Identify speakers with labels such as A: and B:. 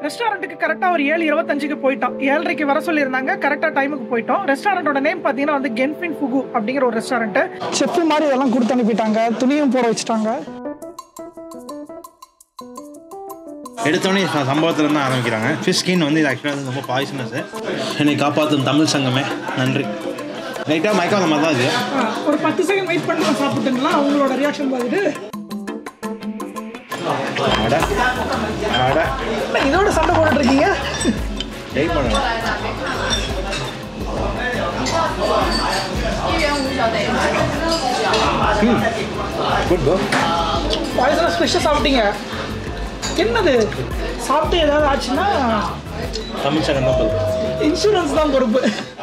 A: ரெஸ்டாரண்ட்டுக்கு கரெக்டாக ஒரு ஏழு இருபத்தஞ்சுக்கு போயிட்டோம் ஏழரைக்கு வர சொல்லியிருந்தாங்க கரெக்டாக டைமுக்கு போயிட்டோம் ரெஸ்டாரண்ட்டோட நேம் பார்த்தீங்கன்னா வந்து கென்ஃபின் ஃபுகு அப்படிங்கிற ஒரு ரெஸ்டாரண்ட் செஃப் மாதிரி இதெல்லாம் கொடுத்து அனுப்பிட்டாங்க துணியும் போட வச்சுட்டாங்க
B: எடுத்தோடனே சம்பவத்துல இருந்து ஆரம்பிக்கிறாங்க ஃபிஷ் ஸ்கின் வந்து இது ஆக்சுவலாக வந்து ரொம்ப பாய்சனஸ் என்னை காப்பாற்றும் தமிழ் சங்கமே நன்றி லைட்டாக மயக்கம் அந்த மாதிரி தான் இது
A: ஒரு பத்து செகண்ட் வெயிட் பண்ணி சாப்பிட்டுங்களா அவங்களோட ரியாக்ஷன் பார்த்துட்டு
B: அட அட
A: என்ன இதோட சண்டை போட்டுட்டு இருக்கீங்க
B: ட்ரை பண்ணணும் குட் ப்ரோ
A: பாய்சனஸ் ஃபிஷ்ஷை சாப்பிட்டீங்க என்னது சாப்பிட்டு ஏதாவது ஆச்சுன்னா
B: தமிழ் சங்கம் தான் பொறுப்பு
A: இன்சூரன்ஸ் தான் பொறுப்பு